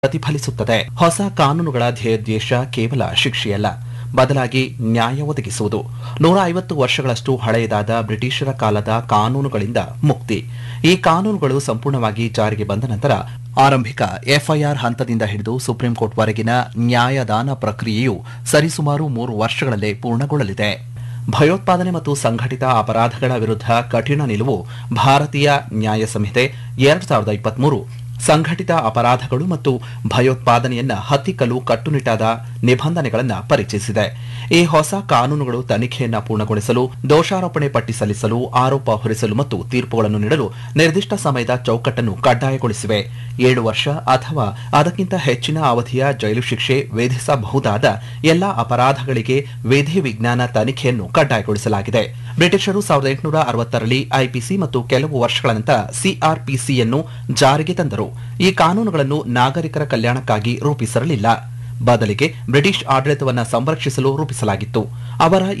ಪ್ರತಿಫಲಿಸುತ್ತದೆ ಹೊಸ ಕಾನೂನುಗಳ ಧ್ಯೇಯೋದ್ದೇಶ ಕೇವಲ ಶಿಕ್ಷೆಯಲ್ಲ ಬದಲಾಗಿ ನ್ಯಾಯ ಒದಗಿಸುವುದು ನೂರ ಐವತ್ತು ವರ್ಷಗಳಷ್ಟು ಹಳೆಯದಾದ ಬ್ರಿಟಿಷರ ಕಾಲದ ಕಾನೂನುಗಳಿಂದ ಮುಕ್ತಿ ಈ ಕಾನೂನುಗಳು ಸಂಪೂರ್ಣವಾಗಿ ಜಾರಿಗೆ ಬಂದ ನಂತರ ಆರಂಭಿಕ ಎಫ್ಐಆರ್ ಹಂತದಿಂದ ಹಿಡಿದು ಸುಪ್ರೀಂ ಕೋರ್ಟ್ವರೆಗಿನ ನ್ಯಾಯದಾನ ಪ್ರಕ್ರಿಯೆಯು ಸರಿಸುಮಾರು ಮೂರು ವರ್ಷಗಳಲ್ಲೇ ಪೂರ್ಣಗೊಳ್ಳಲಿದೆ ಭಯೋತ್ಪಾದನೆ ಮತ್ತು ಸಂಘಟಿತ ಅಪರಾಧಗಳ ವಿರುದ್ಧ ಕಠಿಣ ನಿಲುವು ಭಾರತೀಯ ನ್ಯಾಯ ಸಂಹಿತೆ ಎರಡ್ ಸಾವಿರದ ಇಪ್ಪತ್ಮೂರು ಸಂಘಟಿತ ಅಪರಾಧಗಳು ಮತ್ತು ಭಯೋತ್ಪಾದನೆಯನ್ನ ಹತ್ತಿಕ್ಕಲು ಕಟ್ಟುನಿಟ್ಟಾದ ನಿಬಂಧನೆಗಳನ್ನು ಪರಿಚಯಿಸಿದೆ ಈ ಹೊಸ ಕಾನೂನುಗಳು ತನಿಖೆಯನ್ನ ಪೂರ್ಣಗೊಳಿಸಲು ದೋಷಾರೋಪಣೆ ಪಟ್ಟಿ ಸಲ್ಲಿಸಲು ಆರೋಪ ಹೊರಿಸಲು ಮತ್ತು ತೀರ್ಪುಗಳನ್ನು ನೀಡಲು ನಿರ್ದಿಷ್ಟ ಸಮಯದ ಚೌಕಟ್ಟನ್ನು ಕಡ್ಡಾಯಗೊಳಿಸಿವೆ ಏಳು ವರ್ಷ ಅಥವಾ ಅದಕ್ಕಿಂತ ಹೆಚ್ಚಿನ ಅವಧಿಯ ಜೈಲು ಶಿಕ್ಷೆ ವಿಧಿಸಬಹುದಾದ ಎಲ್ಲಾ ಅಪರಾಧಗಳಿಗೆ ವಿಧಿ ವಿಜ್ಞಾನ ತನಿಖೆಯನ್ನು ಕಡ್ಡಾಯಗೊಳಿಸಲಾಗಿದೆ ಬ್ರಿಟಿಷರು ಸಾವಿರದ ಎಂಟುನೂರ ಅರವತ್ತರಲ್ಲಿ ಐಪಿಸಿ ಮತ್ತು ಕೆಲವು ವರ್ಷಗಳ ನಂತರ ಸಿಆರ್ಪಿಸಿಯನ್ನು ಜಾರಿಗೆ ತಂದರು ಈ ಕಾನೂನುಗಳನ್ನು ನಾಗರಿಕರ ಕಲ್ಯಾಣಕ್ಕಾಗಿ ರೂಪಿಸಿರಲಿಲ್ಲ ಬದಲಿಗೆ ಬ್ರಿಟಿಷ್ ಆಡಳಿತವನ್ನು ಸಂರಕ್ಷಿಸಲು ರೂಪಿಸಲಾಗಿತ್ತು ಅವರ